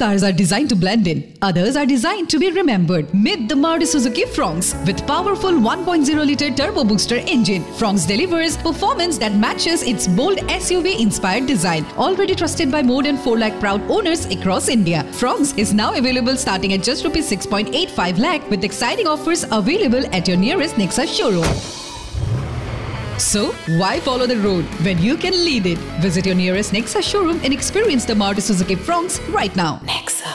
cars are designed to blend in, others are designed to be remembered. Meet the Maruti Suzuki Fronx with powerful 1.0 liter turbo booster engine. Fronx delivers performance that matches its bold SUV inspired design. Already trusted by more than 4 lakh proud owners across India. Fronx is now available starting at just rupees 6.85 lakh with exciting offers available at your nearest Nexa showroom. So, why follow the road when you can lead it? Visit your nearest Nexa showroom and experience the Maruti Suzuki Fronx right now. Nexa.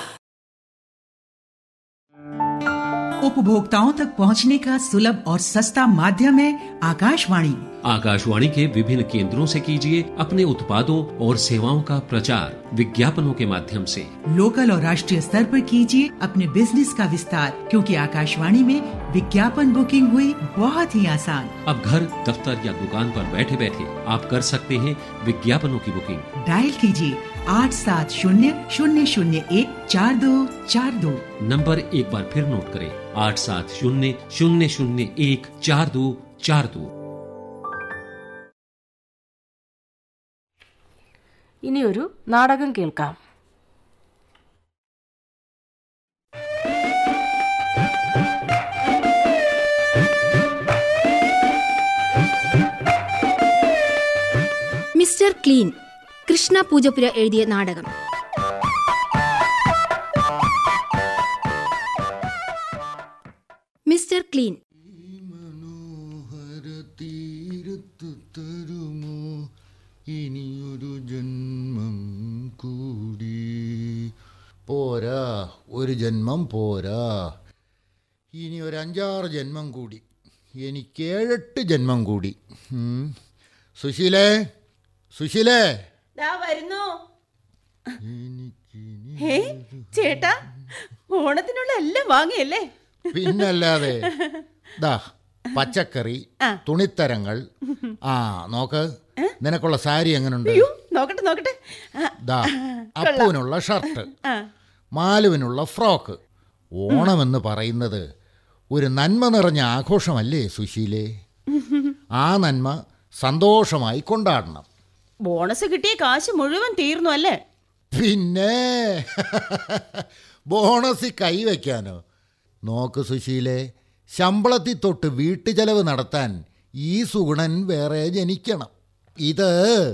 उपभोक्ताओं तक पहुंचने का सुलभ और सस्ता माध्यम है आकाशवाणी आकाशवाणी के विभिन्न केंद्रों से कीजिए अपने उत्पादों और सेवाओं का प्रचार विज्ञापनों के माध्यम से लोकल और राष्ट्रीय स्तर पर कीजिए अपने बिजनेस का विस्तार क्योंकि आकाशवाणी में विज्ञापन बुकिंग हुई बहुत ही आसान अब घर दफ्तर या दुकान पर बैठे बैठे आप कर सकते हैं विज्ञापनों की बुकिंग डायल कीजिए आठ सात शून्य शून्य शून्य एक चार दो चार दो नंबर एक बार फिर नोट करें आठ सात शून्य शून्य शून्य एक चार दो चार दो ഇനിയൊരു നാടകം കേൾക്കാം മിസ്റ്റർ ക്ലീൻ കൃഷ്ണ പൂജപ്പുര എഴുതിയ നാടകം മിസ്റ്റർ ക്ലീൻ മനോഹര തീരത്തു തരുമോ ഇനിയൊരു ജന്മം കൂടി പോരാ ഒരു ജന്മം പോരാ ഇനി ഒരു അഞ്ചാറ് ജന്മം കൂടി എനിക്ക് ഏഴെട്ട് ജന്മം കൂടി ഉം. സുശീലേ സുശീലേ വരുന്നു ഹേ ചേട്ടാ ഓണത്തിനുള്ള എല്ലാം വാങ്ങിയല്ലേ പിന്നല്ലാതെ ദാ പച്ചക്കറി തുണിത്തരങ്ങൾ ആ നോക്ക് നിനക്കുള്ള സാരി എങ്ങനുണ്ട് അയ്യോ നോക്കട്ടെ നോക്കട്ടെ ആ, ദാ അപ്പുവിനുള്ള ഷർട്ട് മാലുവിനുള്ള ഫ്രോക്ക് ഓണമെന്ന് പറയുന്നത് ഒരു നന്മ നിറഞ്ഞ ആഘോഷമല്ലേ സുശീലേ ആ നന്മ സന്തോഷമായി കൊണ്ടാടണം ബോണസ് കിട്ടിയ കാശ് മുഴുവൻ തീർന്നു അല്ലേ പിന്നെ ബോണസ് കൈവയ്ക്കാനോ നോക്ക് സുശീലേ ശമ്പളത്തിൽ തൊട്ട് വീട്ടു ചെലവ് നടത്താൻ ഈ സുഗുണൻ വേറെ ജനിക്കണം ഇത്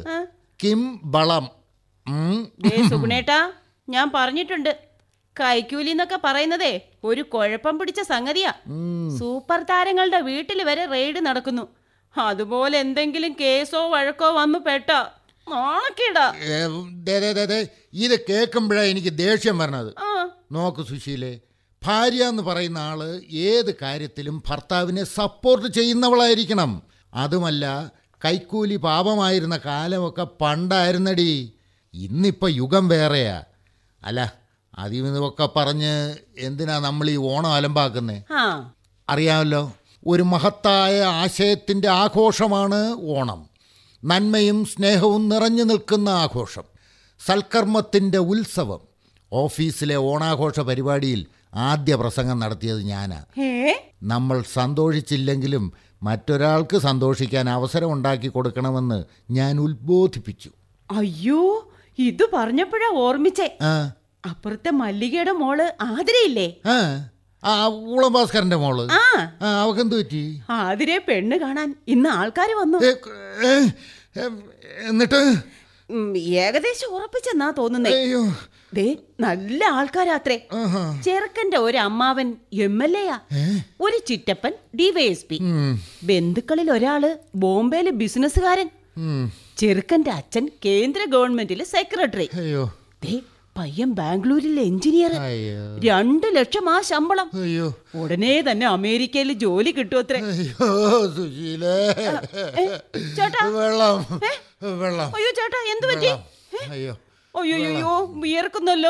കിം ബളം ഉം. ദേ സുഗുണേട്ടാ ഞാൻ പറഞ്ഞിട്ടുണ്ട് കൈക്കൂലി എന്നൊക്കെ പറയുന്നതേ ഒരു കുഴപ്പം പിടിച്ച സംഗതിയാ സൂപ്പർ താരങ്ങളുടെ വീട്ടിൽ വരെ റെയ്ഡ് നടക്കുന്നു അതുപോലെ എന്തെങ്കിലും കേസോ വഴക്കോ വന്നു പെട്ടാ നാണക്കേടാ ഏ, ദേ, ദേ, ദേ, ദേ, ഇത് കേൾക്കുമ്പോഴാണ് എനിക്ക് ദേഷ്യം വരണത് ആ നോക്ക് സുശീലെ ഭാര്യ എന്ന് പറയുന്ന ആള് ഏത് കാര്യത്തിലും ഭർത്താവിനെ സപ്പോർട്ട് ചെയ്യുന്നവളായിരിക്കണം അതുമല്ല കൈക്കൂലി പാപമായിരുന്ന കാലമൊക്കെ പണ്ടായിരുന്നടി ഇന്നിപ്പോൾ യുഗം വേറെയാ അല്ല അതിതൊക്കെ പറഞ്ഞ് എന്തിനാ നമ്മൾ ഈ ഓണം അലമ്പാക്കുന്നേ ആ അറിയാമല്ലോ ഒരു മഹത്തായ ആശയത്തിൻ്റെ ആഘോഷമാണ് ഓണം നന്മയും സ്നേഹവും നിറഞ്ഞു നിൽക്കുന്ന ആഘോഷം സൽക്കർമ്മത്തിൻ്റെ ഉത്സവം ഓഫീസിലെ ഓണാഘോഷ പരിപാടിയിൽ ആദ്യ പ്രസംഗം നടത്തിയത് ഞാനാ ഏ നമ്മൾ സന്തോഷിച്ചില്ലെങ്കിലും മറ്റൊരാൾക്ക് സന്തോഷിക്കാൻ അവസരം ഉണ്ടാക്കി കൊടുക്കണമെന്ന് ഞാൻ ഉത്ബോധിപ്പിച്ചു അയ്യോ ഇത് പറഞ്ഞപ്പോഴാ ഓർമ്മിച്ചേ ആ അപ്പുറത്തെ മല്ലികയുടെ മോള് ആതിരയില്ലേ ആ ആ ഊളം ഭാസ്കരൻ്റെ മോള് ആ ആ അവക്കെന്ത് പറ്റി ആതിരെ പെണ്ണ് കാണാൻ ഇന്ന് ആൾക്കാർ വന്നു ഏ, ഏ, ഏ, എന്നിട്ട് ഉം, ഏകദേശം ഉറപ്പിച്ചെന്നാ തോന്നുന്നേ അയ്യോ ദേ നല്ല ആൾക്കാരാത്രേ ചെറുക്കന്റെ ഒരു അമ്മാവൻ എം എൽ എയാ ഒരു ചിറ്റപ്പൻ ഡിവൈഎസ്പി ബന്ധുക്കളിൽ ഒരാള് ബോംബെയിലെ ബിസിനസ്സുകാരൻ ചെറുക്കന്റെ അച്ഛൻ കേന്ദ്ര ഗവൺമെന്റിലെ സെക്രട്ടറി അയ്യോ ദേ പയ്യൻ ബാംഗ്ലൂരിലെ എഞ്ചിനീയർ അയ്യോ രണ്ടു ലക്ഷം ആ ശമ്പളം അയ്യോ ഉടനെ തന്നെ അമേരിക്കയിൽ ജോലി കിട്ടുമത്രേ അയ്യോ സുശീലേ ഏ, ചേട്ടാ വെള്ളം വെള്ളം അയ്യോ ചേട്ടാ എന്തു പറ്റി വെള്ളം. അയ്യോ അയ്യോ വിയർക്കുന്നല്ലോ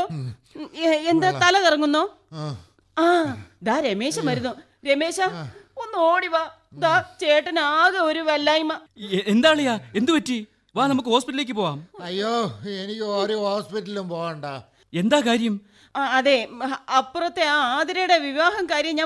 എ- എന്താ തല കറങ്ങുന്നോ ആ. ആ ദാ രമേശൻ വരുന്നു രമേശ ഒന്ന് ഓടി വാ ദാ ചേട്ടൻ ആകെ ഒരു വല്ലായ്മ എ- എന്താളിയാ എന്തു പറ്റി വാ നമുക്ക് ഹോസ്പിറ്റലിലേക്ക് പോവാം അയ്യോ എനിക്ക് ഒരു ഹോസ്പിറ്റലിലും പോകണ്ട എന്താ കാര്യം ആ, അതെ അപ്പുറത്തെ ആ ആതിരയുടെ വിവാഹം കാര്യം ഞാൻ